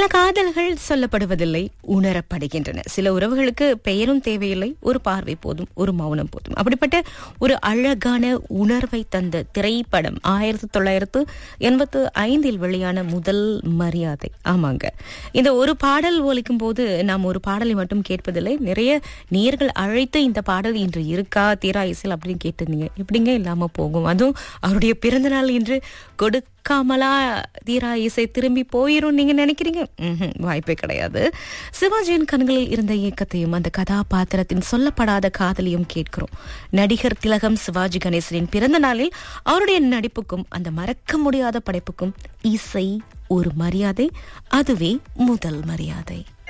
சில காதல்கள் சொல்லப்படுவதில்லை உணரப்படுகின்றன சில உறவுகளுக்கு பெயரும் தேவையில்லை ஒரு பார்வை போதும் ஒரு மௌனம் போதும் அப்படிப்பட்ட ஒரு அழகான உணர்வை தந்த திரைப்படம் ஆயிரத்தி தொள்ளாயிரத்து எண்பத்து ஐந்தில் வெளியான முதல் மரியாதை ஆமாங்க இந்த ஒரு பாடல் ஒலிக்கும் போது நாம் ஒரு பாடலை மட்டும் கேட்பதில்லை நிறைய நேர்கள் அழைத்து இந்த பாடல் இன்று இருக்கா தீரா இசையில் அப்படின்னு கேட்டிருந்தீங்க எப்படிங்க இல்லாம போகும் அதுவும் அவருடைய பிறந்த நாள் இன்று கொடுக்காமலா தீரா இசை திரும்பி போயிரும் நீங்க நினைக்கிறீங்க ம்ஹும், வாய்ப்பே கிடையாது சிவாஜியின் கண்களில் இருந்த இயக்கத்தையும் அந்த கதாபாத்திரத்தின் சொல்லப்படாத காதலையும் கேட்கிறோம் நடிகர் திலகம் சிவாஜி கணேசனின் பிறந்த நாளில் அவருடைய நடிப்புக்கும் அந்த மறக்க முடியாத படைப்புக்கும் இசை ஒரு மரியாதை அதுவே முதல் மரியாதை